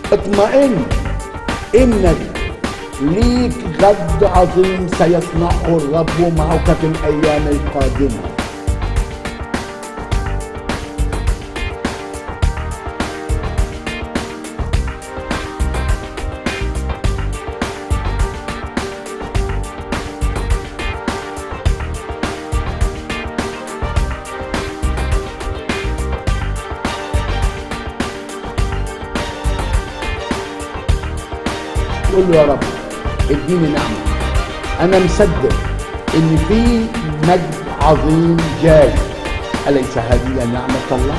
اطمئن انك ليك غد عظيم سيصنعه الرب معك في الايام القادمه قول له يا رب اديني نعمه انا مصدق ان في مجد عظيم جاي اليس هذه نعمه الله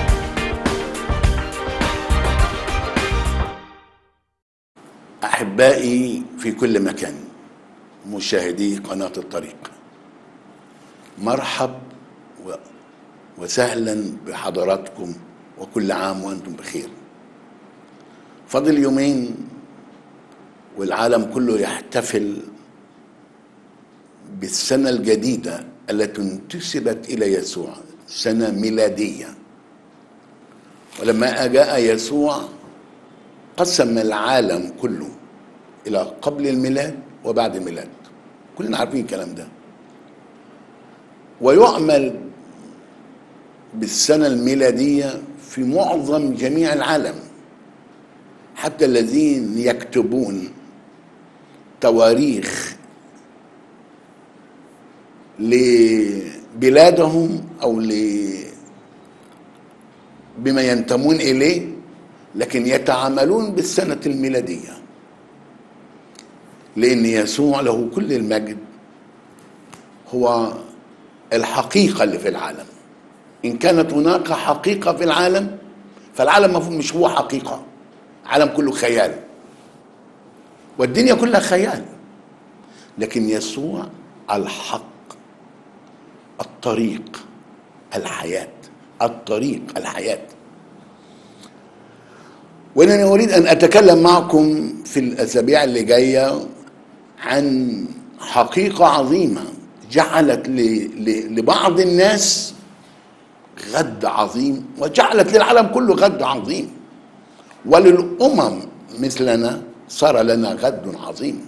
احبائي في كل مكان مشاهدي قناه الطريق مرحب و- وسهلا بحضراتكم وكل عام وانتم بخير فضل يومين والعالم كله يحتفل بالسنه الجديده التي انتسبت الى يسوع سنه ميلاديه ولما جاء يسوع قسم العالم كله الى قبل الميلاد وبعد الميلاد كلنا عارفين الكلام ده ويعمل بالسنه الميلاديه في معظم جميع العالم حتى الذين يكتبون تواريخ لبلادهم او ل بما ينتمون اليه لكن يتعاملون بالسنه الميلاديه لان يسوع له كل المجد هو الحقيقه اللي في العالم ان كانت هناك حقيقه في العالم فالعالم مفهوم مش هو حقيقه العالم كله خيال والدنيا كلها خيال لكن يسوع الحق الطريق الحياه الطريق الحياه وانني اريد ان اتكلم معكم في الاسابيع اللي جايه عن حقيقه عظيمه جعلت ل- ل- لبعض الناس غد عظيم وجعلت للعالم كله غد عظيم وللامم مثلنا صار لنا غد عظيم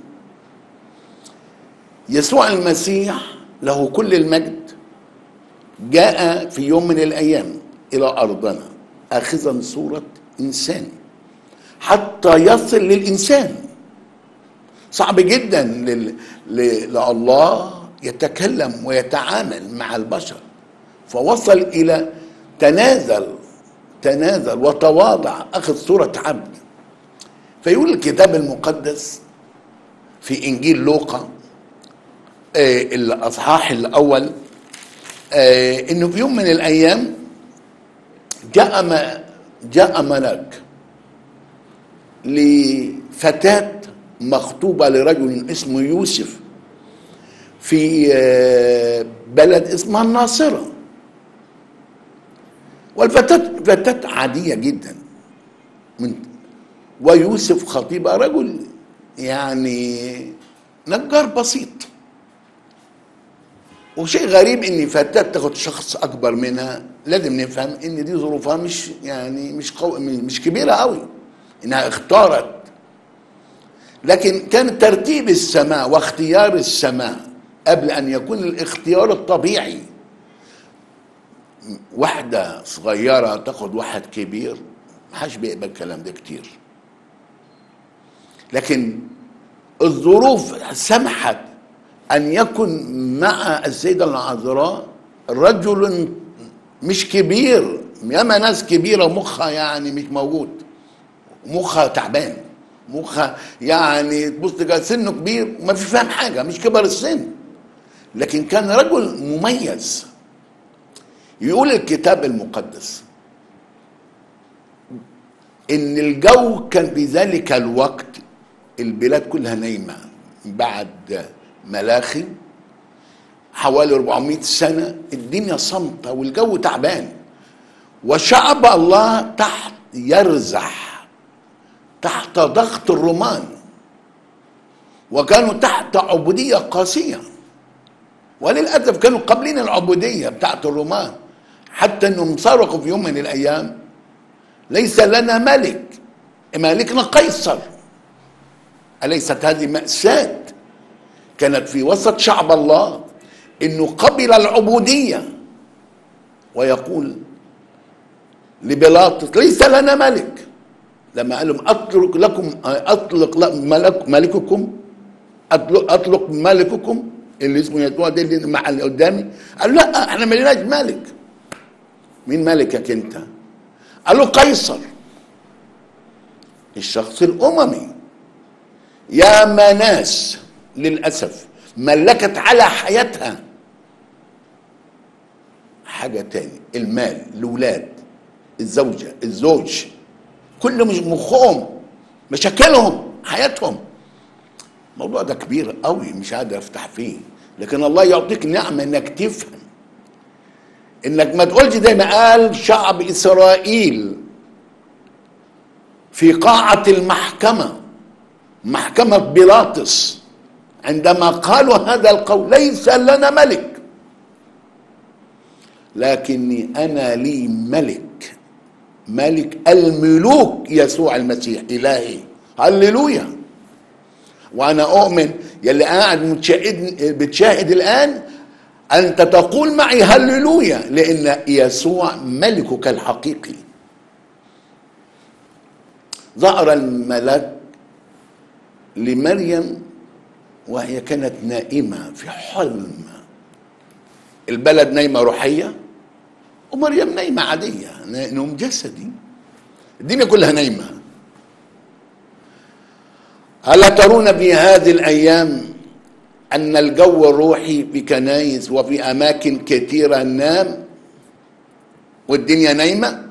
يسوع المسيح له كل المجد جاء في يوم من الايام الى ارضنا اخذا صوره انسان حتى يصل للانسان صعب جدا لل... ل... لله يتكلم ويتعامل مع البشر فوصل الى تنازل تنازل وتواضع اخذ صوره عبد فيقول الكتاب المقدس في انجيل لوقا آه الاصحاح الاول آه انه في يوم من الايام جاء ما جاء ملاك لفتاة مخطوبة لرجل اسمه يوسف في آه، بلد اسمها الناصرة والفتاة فتاة عادية جدا من ويوسف خطيبها رجل يعني نجار بسيط وشيء غريب ان فتاة تاخد شخص اكبر منها لازم نفهم ان دي ظروفها مش يعني مش قو... مش كبيره قوي انها اختارت لكن كان ترتيب السماء واختيار السماء قبل ان يكون الاختيار الطبيعي واحدة صغيرة تاخد واحد كبير محدش بيقبل الكلام ده كتير لكن الظروف سمحت أن يكن مع السيدة العذراء رجل مش كبير ياما ناس كبيرة مخها يعني مش موجود مخها تعبان مخها يعني تبص تلقى سنه كبير وما في فاهم حاجة مش كبر السن لكن كان رجل مميز يقول الكتاب المقدس ان الجو كان في ذلك الوقت البلاد كلها نايمه بعد ملاخي حوالي 400 سنه الدنيا صامته والجو تعبان وشعب الله تحت يرزح تحت ضغط الرومان وكانوا تحت عبوديه قاسيه وللاسف كانوا قابلين العبوديه بتاعت الرومان حتى انهم صرخوا في يوم من الايام ليس لنا ملك مالكنا قيصر أليست هذه مأساة كانت في وسط شعب الله انه قبل العبودية ويقول لبيلاطس ليس لنا ملك لما قال لهم اطلق لكم اطلق ملك ملككم اطلق, أطلق ملككم اللي اسمه يسوع ده اللي مع اللي قدامي قال لا احنا مالناش ملك مين ملكك انت قال له قيصر الشخص الاممي يا ما ناس للاسف ملكت على حياتها حاجه تاني المال الاولاد الزوجه الزوج كل مش مخهم مشاكلهم حياتهم الموضوع ده كبير قوي مش قادر افتح فيه لكن الله يعطيك نعمه انك تفهم انك ما تقولش زي ما قال شعب اسرائيل في قاعه المحكمه محكمه بيلاطس عندما قالوا هذا القول ليس لنا ملك لكني انا لي ملك ملك الملوك يسوع المسيح الهي هللويا وانا اؤمن يلي قاعد متشاهد بتشاهد الان انت تقول معي هللويا لان يسوع ملكك الحقيقي ظهر الملاك لمريم وهي كانت نائمه في حلم البلد نايمه روحيه ومريم نايمه عاديه نوم جسدي الدنيا كلها نايمه ألا ترون في هذه الأيام أن الجو الروحي في كنايس وفي أماكن كثيرة نام والدنيا نايمة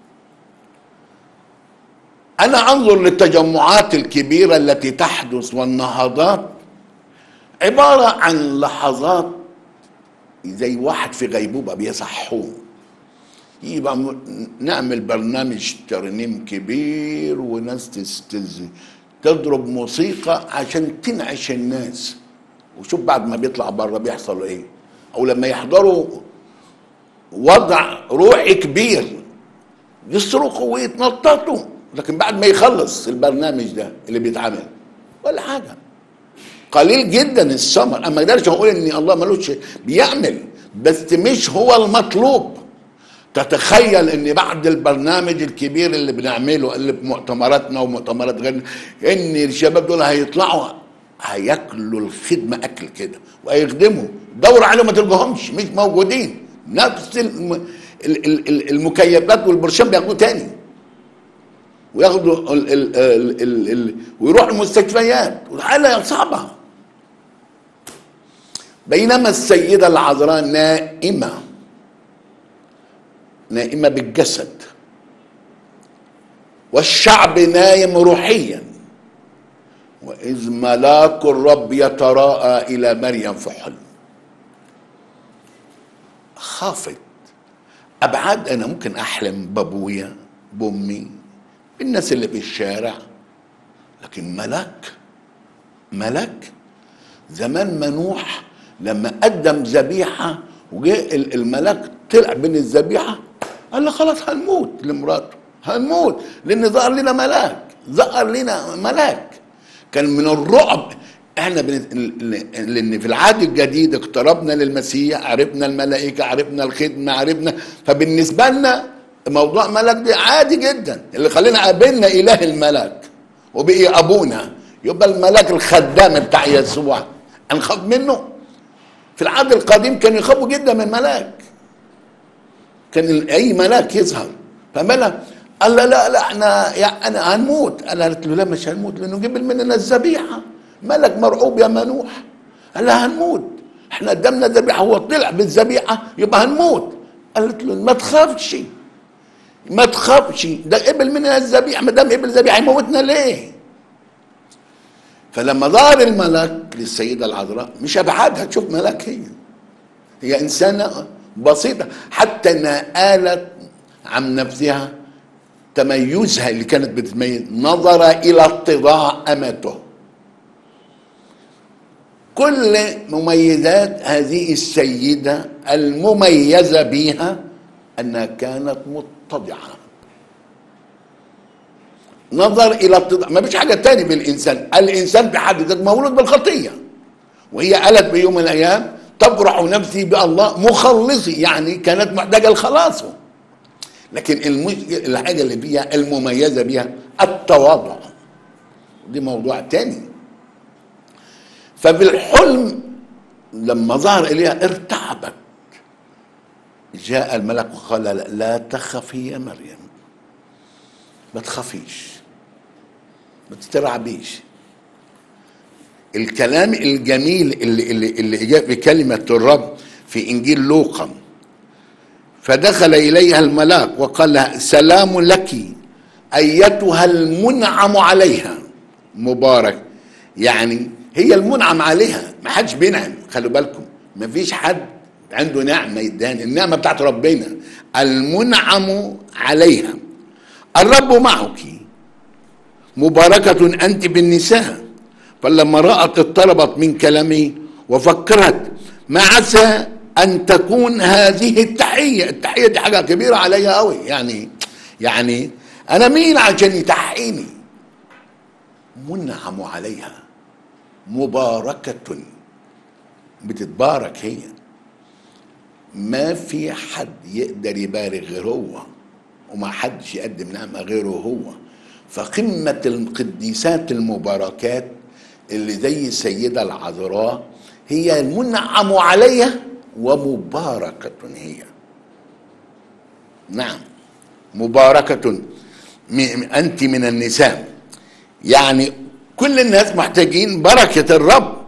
أنا أنظر للتجمعات الكبيرة التي تحدث والنهضات عبارة عن لحظات زي واحد في غيبوبة بيصحوه يبقى م- نعمل برنامج ترنيم كبير وناس تستز تضرب موسيقى عشان تنعش الناس وشوف بعد ما بيطلع بره بيحصل ايه او لما يحضروا وضع روحي كبير يصرخوا ويتنططوا لكن بعد ما يخلص البرنامج ده اللي بيتعمل ولا حاجه قليل جدا الثمر اما ما اقدرش اقول ان الله ملوش بيعمل بس مش هو المطلوب تتخيل ان بعد البرنامج الكبير اللي بنعمله اللي بمؤتمراتنا ومؤتمرات غيرنا ان الشباب دول هيطلعوا هياكلوا الخدمه اكل كده وهيخدموا دور عليهم ما تلقاهمش مش موجودين نفس الم... ال- ال- ال- المكيفات والبرشام بياخدوه تاني وياخدوا ال ال ال ال ال ويروحوا المستشفيات والحاله صعبه بينما السيده العذراء نائمه نائمه بالجسد والشعب نايم روحيا واذ ملاك الرب يتراءى الى مريم في حلم خافت ابعاد انا ممكن احلم بابويا بامي بالناس اللي في الشارع لكن ملاك ملاك زمان منوح لما قدم ذبيحه وجه ال- الملاك طلع بين الذبيحه قال له خلاص هنموت لمراته هنموت لان ظهر لنا ملاك ظهر لنا ملاك كان من الرعب احنا بن... لان في العهد الجديد اقتربنا للمسيح عرفنا الملائكه عرفنا الخدمه عرفنا فبالنسبه لنا موضوع ملك ده عادي جدا اللي خلينا قابلنا اله الملك وبقي ابونا يبقى الملاك الخدام بتاع يسوع هنخاف منه في العهد القديم كانوا يخافوا جدا من الملاك كان ال- اي ملاك يظهر فملا قال لا لا لا احنا يعني انا هنموت انا قالت له لا مش هنموت لانه جبل مننا الذبيحه ملك مرعوب يا منوح قال لها هنموت احنا قدامنا ذبيحه هو طلع بالذبيحه يبقى هنموت قالت له ما تخافش ما تخافش ده قبل مننا الذبيحه ما دام قبل الذبيحه هيموتنا ليه؟ فلما ظهر الملاك للسيده العذراء مش ابعادها تشوف ملاك هي هي انسانه بسيطه حتى نالت عن نفسها تميزها اللي كانت بتتميز نظر الى اتضاع امته كل مميزات هذه السيده المميزه بها انها كانت متضعه نظر الى اتضاع ما فيش حاجه تاني بالانسان الانسان بحد ذاته مولود بالخطيه وهي قالت بيوم من الايام تبرح نفسي بالله مخلصي يعني كانت محتاجه لخلاصه لكن المش... الحاجه اللي فيها المميزه بيها التواضع دي موضوع تاني فبالحلم لما ظهر اليها ارتعبت جاء الملك وقال لا, لا تخفي يا مريم ما تخافيش ما تترعبيش الكلام الجميل اللي اللي اللي جاء بكلمه الرب في انجيل لوقا فدخل اليها الملاك وقال لها سلام لك ايتها المنعم عليها مبارك يعني هي المنعم عليها ما حدش بينعم خلوا بالكم ما فيش حد عنده نعمه يداني النعمه بتاعت ربنا المنعم عليها الرب معك مباركة أنت بالنساء فلما رأت اضطربت من كلامي وفكرت ما عسى أن تكون هذه التحية التحية دي حاجة كبيرة عليا قوي يعني يعني أنا مين عشان يتحيني منعم عليها مباركة بتتبارك هي ما في حد يقدر يبارك غير هو وما حدش يقدم نعمة غيره هو فقمة القديسات المباركات اللي زي السيدة العذراء هي المنعم عليها ومباركة هي نعم مباركة م- أنت من النساء يعني كل الناس محتاجين بركة الرب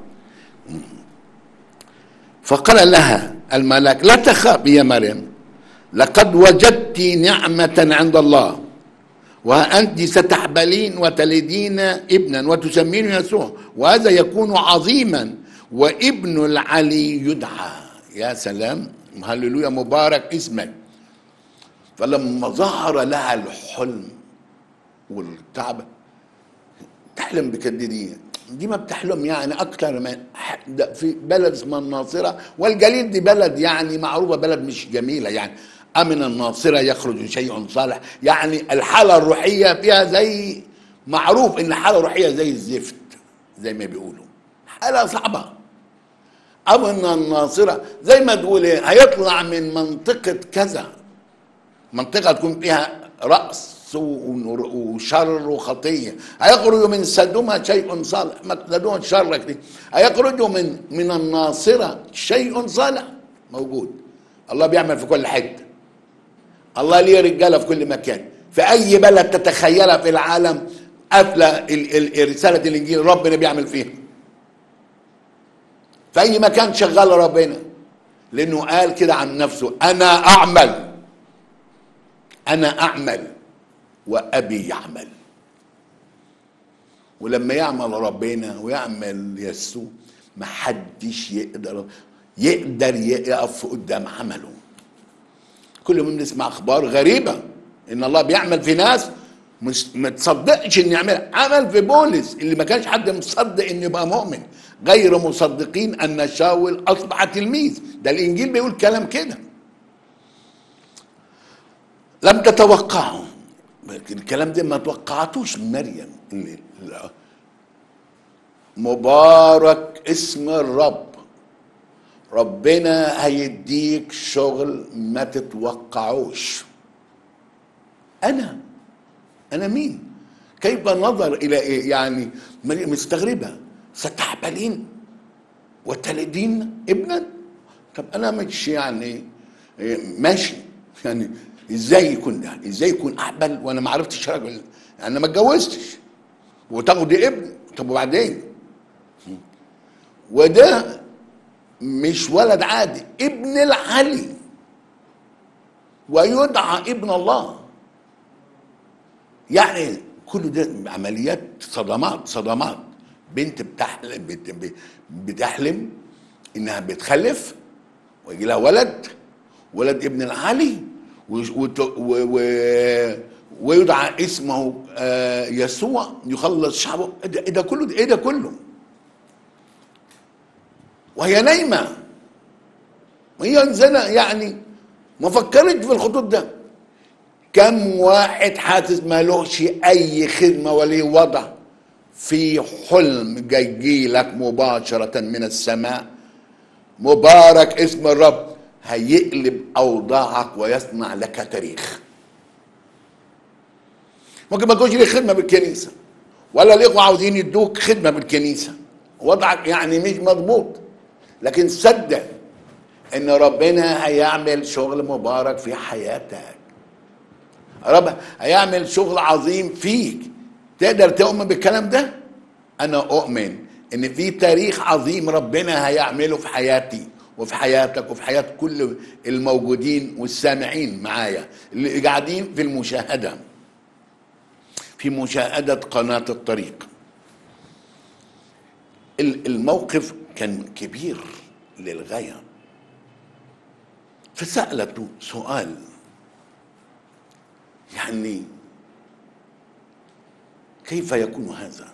فقال لها الملاك لا تخاف يا مريم لقد وجدت نعمة عند الله وأنت ستحبلين وتلدين ابنا وتسمينه يسوع وهذا يكون عظيما وابن العلي يدعى يا سلام هللويا مبارك اسمك فلما ظهر لها الحلم والتعب تحلم بكده دي دي ما بتحلم يعني اكتر من ده في بلد اسمها الناصره والجليل دي بلد يعني معروفه بلد مش جميله يعني امن الناصره يخرج شيء صالح يعني الحاله الروحيه فيها زي معروف ان الحاله الروحيه زي الزفت زي ما بيقولوا حاله صعبه امن الناصره زي ما تقول ايه هيطلع من منطقه كذا منطقه تكون فيها راس ونور- وشر وخطيه هيخرج من سدومها شيء صالح ما سدومها شرك دي هيخرج من من الناصره شيء صالح موجود الله بيعمل في كل حته الله ليه رجاله في كل مكان في اي بلد تتخيلها في العالم قافله ال- ال- رساله الانجيل ربنا بيعمل فيها في اي مكان شغال ربنا لانه قال كده عن نفسه انا اعمل انا اعمل وابي يعمل ولما يعمل ربنا ويعمل يسوع ما حدش يقدر يقدر يقف قدام عمله كل يوم بنسمع اخبار غريبه ان الله بيعمل في ناس مش ما تصدقش ان يعمل عمل في بولس اللي ما كانش حد مصدق انه يبقى مؤمن غير مصدقين ان شاول اصبح تلميذ ده الانجيل بيقول كلام كده لم تتوقعوا الكلام ده ما توقعتوش من مريم إن لا. مبارك اسم الرب ربنا هيديك شغل ما تتوقعوش انا انا مين كيف نظر الى ايه يعني مريم مستغربه ستحبلين وتلدين ابنا طب انا مش يعني إيه، ماشي يعني ازاي يكون ده ازاي يكون احبل وانا ما عرفتش راجل انا ما اتجوزتش وتاخدي ابن طب وبعدين وده مش ولد عادي ابن العلي ويدعى ابن الله يعني كل ده عمليات صدمات صدمات بنت بتحلم بت- بتحلم انها بتخلف ويجي لها ولد ولد ابن العلي و- وت- و- و- ويدعى اسمه آه، يسوع يخلص شعبه ايه ده- إيه ده كله ايه ده كله وهي نايمه وهي انسانه يعني ما فكرت في الخطوط ده كم واحد حاسس ما لهش اي خدمه ولا وضع في حلم جاي لك مباشره من السماء مبارك اسم الرب هيقلب اوضاعك ويصنع لك تاريخ ممكن ما تكونش ليك خدمه بالكنيسه ولا الاخوه عاوزين يدوك خدمه بالكنيسه وضعك يعني مش مضبوط لكن صدق ان ربنا هيعمل شغل مبارك في حياتك رب هيعمل شغل عظيم فيك تقدر تؤمن بالكلام ده انا اؤمن ان في تاريخ عظيم ربنا هيعمله في حياتي وفي حياتك وفي حياة كل الموجودين والسامعين معايا اللي قاعدين في المشاهدة في مشاهدة قناة الطريق الموقف كان كبير للغاية فسألته سؤال يعني كيف يكون هذا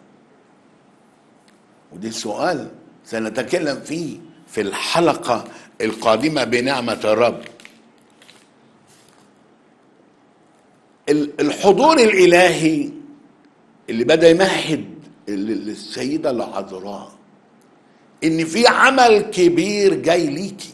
ودي سؤال سنتكلم فيه في الحلقة القادمة بنعمة الرب الحضور الإلهي اللي بدأ يمهد للسيدة العذراء إن في عمل كبير جاي ليكي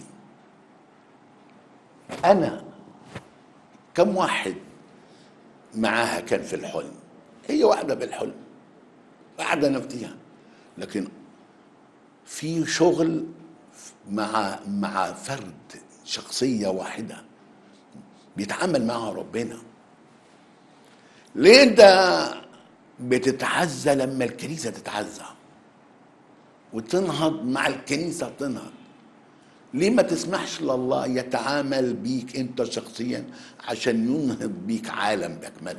أنا كم واحد معاها كان في الحلم هي واحدة بالحلم واحدة نفتيها لكن في شغل مع مع فرد شخصية واحدة بيتعامل معها ربنا ليه انت بتتعزى لما الكنيسة تتعزى وتنهض مع الكنيسة تنهض ليه ما تسمحش لله يتعامل بيك انت شخصيا عشان ينهض بيك عالم باكمله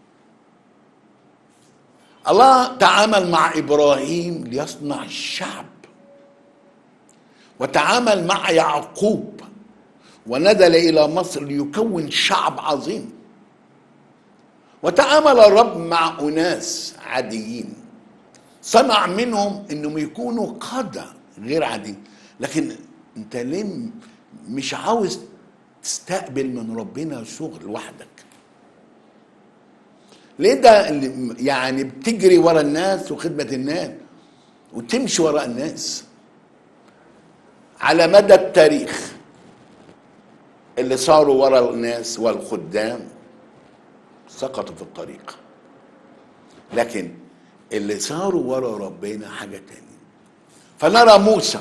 الله تعامل مع ابراهيم ليصنع الشعب وتعامل مع يعقوب ونزل الى مصر ليكون شعب عظيم وتعامل الرب مع اناس عاديين صنع منهم انهم يكونوا قاده غير عاديين لكن انت ليه مش عاوز تستقبل من ربنا شغل وحدك ليه ده اللي يعني بتجري ورا الناس وخدمة الناس وتمشي ورا الناس على مدى التاريخ اللي صاروا ورا الناس والخدام سقطوا في الطريق لكن اللي صاروا ورا ربنا حاجة تانية فنرى موسى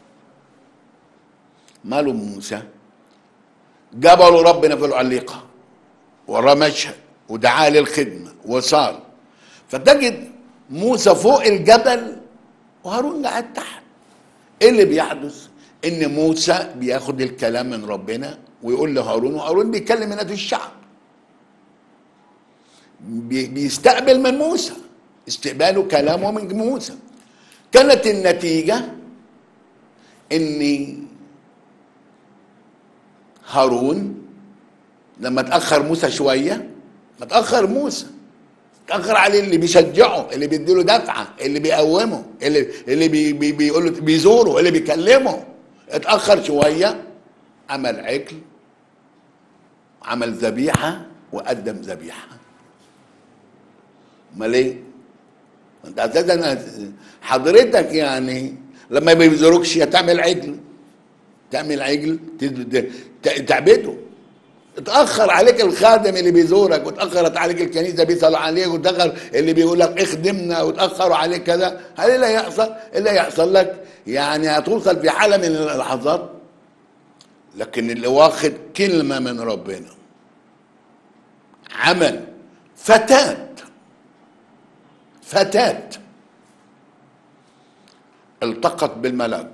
ماله موسى جبلوا ربنا في العليقة وراه مشهد ودعاه للخدمة وصار فتجد موسى فوق الجبل وهارون قاعد تحت ايه اللي بيحدث ان موسى بياخد الكلام من ربنا ويقول لهارون وهارون بيكلم الناس الشعب بيستقبل من موسى استقباله كلامه من موسى كانت النتيجة ان هارون لما تأخر موسى شوية ما تأخر موسى تأخر عليه اللي بيشجعه اللي بيديله دفعة اللي بيقومه اللي اللي بي بي بيقول له بيزوره اللي بيكلمه اتأخر شوية عمل عجل عمل ذبيحة وقدم ذبيحة امال ايه؟ انت اساسا حضرتك يعني لما ما بيزوروكش تعمل عجل تعمل عجل تعبده اتاخر عليك الخادم اللي بيزورك واتاخرت عليك الكنيسه بيسالوا عليك واتاخر اللي بيقول لك اخدمنا واتاخروا عليك كذا هل اللي هيحصل اللي هيحصل لك يعني هتوصل في حاله من اللحظات لكن اللي واخد كلمه من ربنا عمل فتاه فتاه التقت بالملاك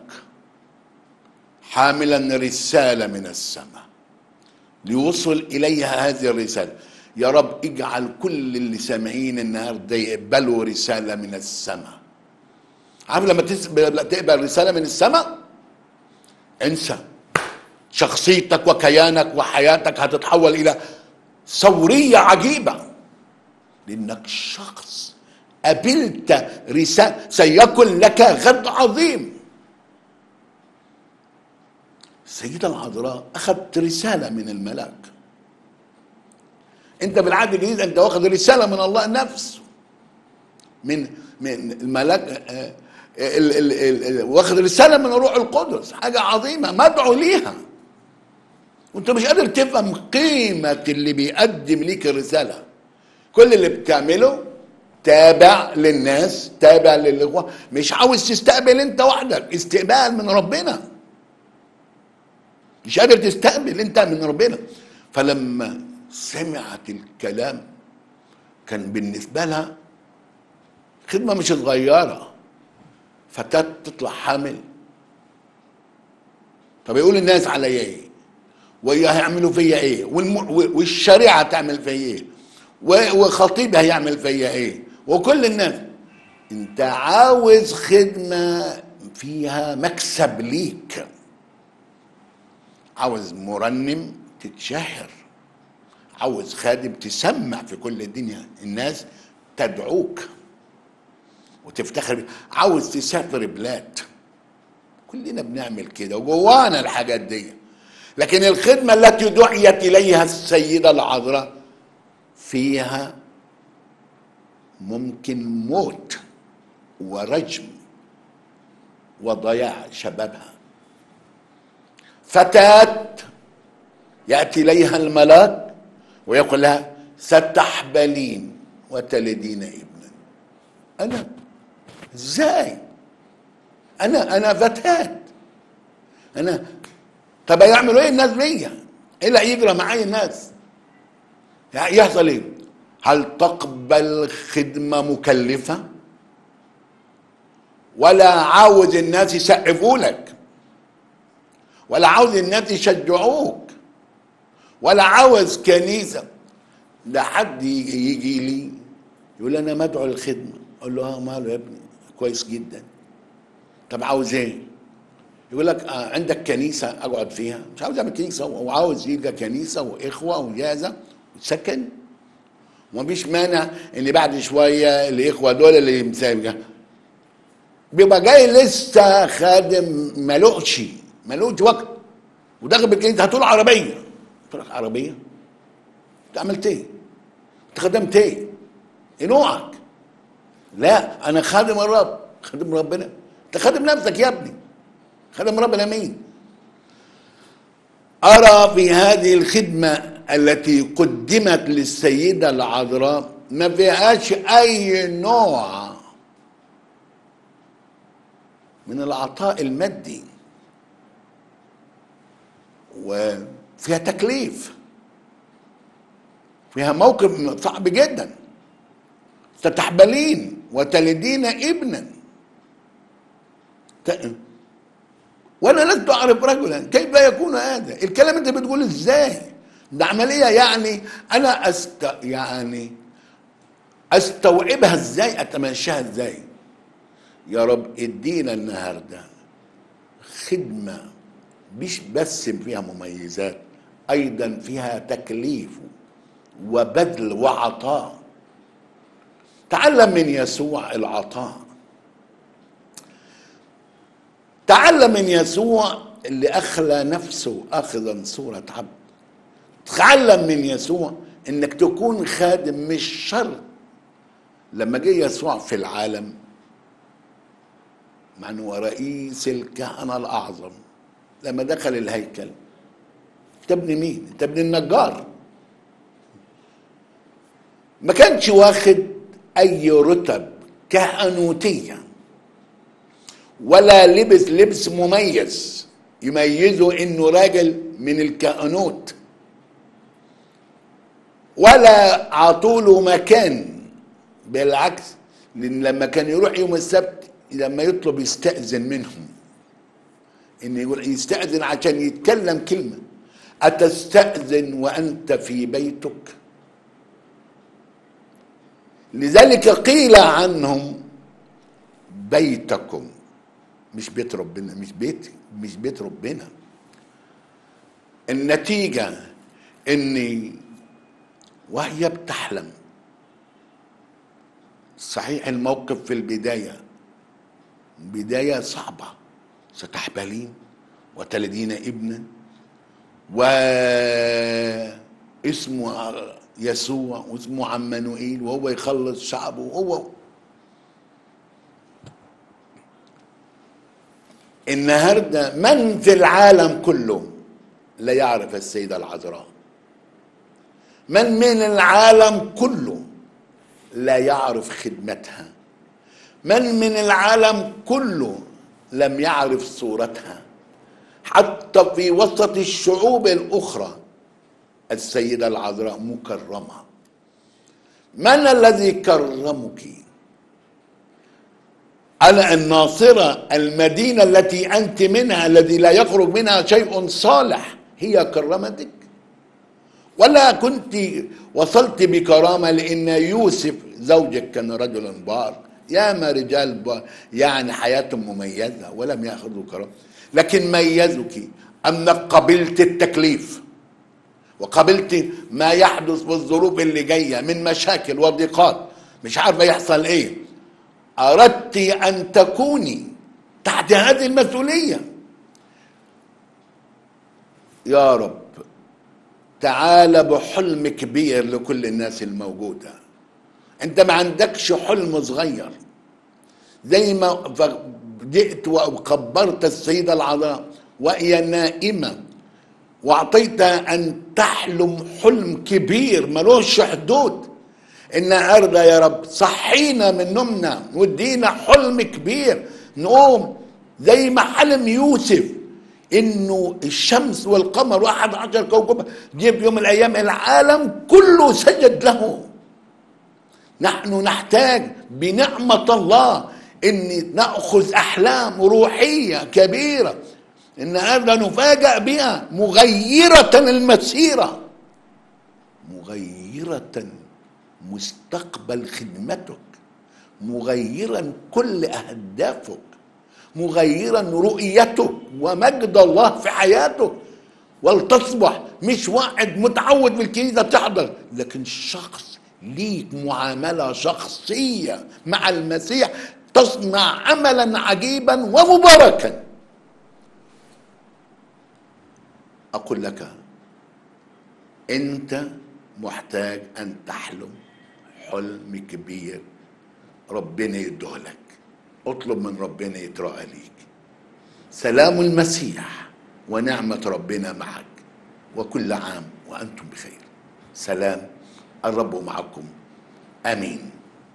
حاملا رساله من السماء ليوصل اليها هذه الرساله يا رب اجعل كل اللي سامعين النهارده يقبلوا رساله من السماء عارف لما تقبل رساله من السماء انسى شخصيتك وكيانك وحياتك هتتحول الى ثوريه عجيبه لانك شخص قبلت رساله سيكن لك غد عظيم السيدة العذراء أخذت رسالة من الملاك انت بالعهد الجديد انت واخد رساله من الله نفسه من من الملاك آه، ال- ال- ال- ال- واخد رساله من الروح القدس حاجه عظيمه مدعو ليها وانت مش قادر تفهم قيمه اللي بيقدم ليك الرساله كل اللي بتعمله تابع للناس تابع للاخوه مش عاوز تستقبل انت وحدك استقبال من ربنا مش قادر تستقبل انت من ربنا فلما سمعت الكلام كان بالنسبه لها خدمه مش صغيره فتاه تطلع حامل طب يقول الناس عليا ايه ويا هيعملوا فيا ايه والم... والشريعه تعمل فيا ايه و- وخطيبي هيعمل فيا ايه وكل الناس انت عاوز خدمه فيها مكسب ليك عاوز مرنم تتشهر عاوز خادم تسمع في كل الدنيا الناس تدعوك وتفتخر بيه. عاوز تسافر بلاد كلنا بنعمل كده وجوانا الحاجات دي لكن الخدمة التي دعيت إليها السيدة العذراء فيها ممكن موت ورجم وضياع شبابها فتاة يأتي إليها الملاك ويقول لها ستحبلين وتلدين ابنا أنا إزاي أنا أنا فتاة أنا طب هيعملوا إيه الناس بيا؟ إيه اللي هيجرى معايا الناس؟ يعني يحصل إيه؟ هل تقبل خدمة مكلفة؟ ولا عاوز الناس يسقفوا لك ولا عاوز الناس يشجعوك ولا عاوز كنيسة ده حد يجي يجي لي يقول لي انا مدعو للخدمة اقول له اه ماله يا ابني كويس جدا طب عاوز ايه يقول لك آه عندك كنيسة اقعد فيها مش عاوز اعمل كنيسة هو عاوز يلقى كنيسة واخوة وجازة وسكن ومفيش مانع ان بعد شوية الاخوة دول اللي مسابقة بيبقى جاي لسه خادم ملوش ملوش وقت وداخل بالكنيسه هتقول عربيه قلت لك عربيه انت عملت ايه؟ انت خدمت ايه؟ ايه نوعك؟ لا انا خادم الرب خادم ربنا انت خادم نفسك يا ابني خادم ربنا مين؟ ارى في هذه الخدمه التي قدمت للسيده العذراء ما فيهاش اي نوع من العطاء المادي وفيها تكليف فيها موقف صعب جدا ستحبلين وتلدين ابنا ت- وانا لست اعرف رجلا كيف يكون هذا الكلام انت بتقول ازاي ده عمليه يعني انا أست يعني استوعبها ازاي اتمشاها ازاي يا رب ادينا النهارده خدمه مش بس فيها مميزات ايضا فيها تكليف وبذل وعطاء تعلم من يسوع العطاء تعلم من يسوع اللي اخلى نفسه اخذا صوره عبد تعلم من يسوع انك تكون خادم مش شرط لما جه يسوع في العالم مع انه هو رئيس الكهنه الاعظم لما دخل الهيكل انت ابن مين؟ انت ابن النجار ما كانش واخد اي رتب كهنوتيه ولا لبس لبس مميز يميزه انه راجل من الكهنوت ولا عطوله مكان بالعكس لان لما كان يروح يوم السبت لما يطلب يستأذن منهم ان يقول يستأذن عشان يتكلم كلمة أتستأذن وأنت في بيتك لذلك قيل عنهم بيتكم مش بيت ربنا مش بيت مش بيت ربنا النتيجة اني وهي بتحلم صحيح الموقف في البداية بداية صعبة ستحبلين وتلدين ابنا واسمه يسوع واسمه عمانوئيل وهو يخلص شعبه وهو النهارده من في العالم كله لا يعرف السيدة العذراء من من العالم كله لا يعرف خدمتها من من العالم كله لم يعرف صورتها حتى في وسط الشعوب الأخرى السيدة العذراء مكرمة من الذي كرمك على الناصرة المدينة التي أنت منها الذي لا يخرج منها شيء صالح هي كرمتك ولا كنت وصلت بكرامة لأن يوسف زوجك كان رجلا بار ياما رجال بار يعني حياتهم مميزة ولم يأخذوا كرامة لكن ميزك أنك قبلت التكليف وقبلت ما يحدث والظروف اللي جاية من مشاكل وضيقات مش عارفة يحصل ايه أردت أن تكوني تحت هذه المسؤولية يا رب تعال بحلم كبير لكل الناس الموجودة انت ما عندكش حلم صغير زي ما جئت وكبرت السيدة العذراء وهي نائمة واعطيتها ان تحلم حلم كبير ملوش حدود النهارده يا رب صحينا من نومنا وادينا حلم كبير نقوم زي ما حلم يوسف انه الشمس والقمر واحد عشر كوكب جيب يوم من الايام العالم كله سجد له نحن نحتاج بنعمة الله ان نأخذ احلام روحية كبيرة النهارده نفاجأ بها مغيرة المسيرة مغيرة مستقبل خدمتك مغيرا كل اهدافك مغيرا رؤيتك ومجد الله في حياتك ولتصبح مش واحد متعود في الكنيسه تحضر لكن شخص ليك معامله شخصيه مع المسيح تصنع عملا عجيبا ومباركا اقول لك انت محتاج ان تحلم حلم كبير ربنا يديهولك اطلب من ربنا يتراءى ليك سلام المسيح ونعمة ربنا معك وكل عام وأنتم بخير سلام الرب معكم آمين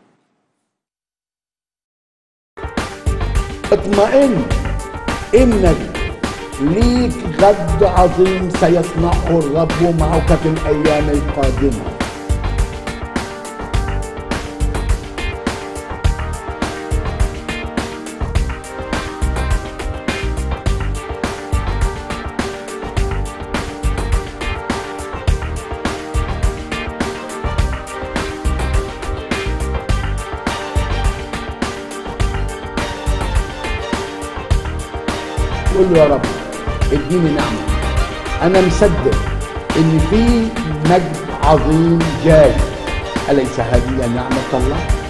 اطمئن انك ليك غد عظيم سيصنعه الرب معك في الايام القادمه قول له يا رب اديني نعمه انا مصدق ان في مجد عظيم جاي اليس هذه نعمه الله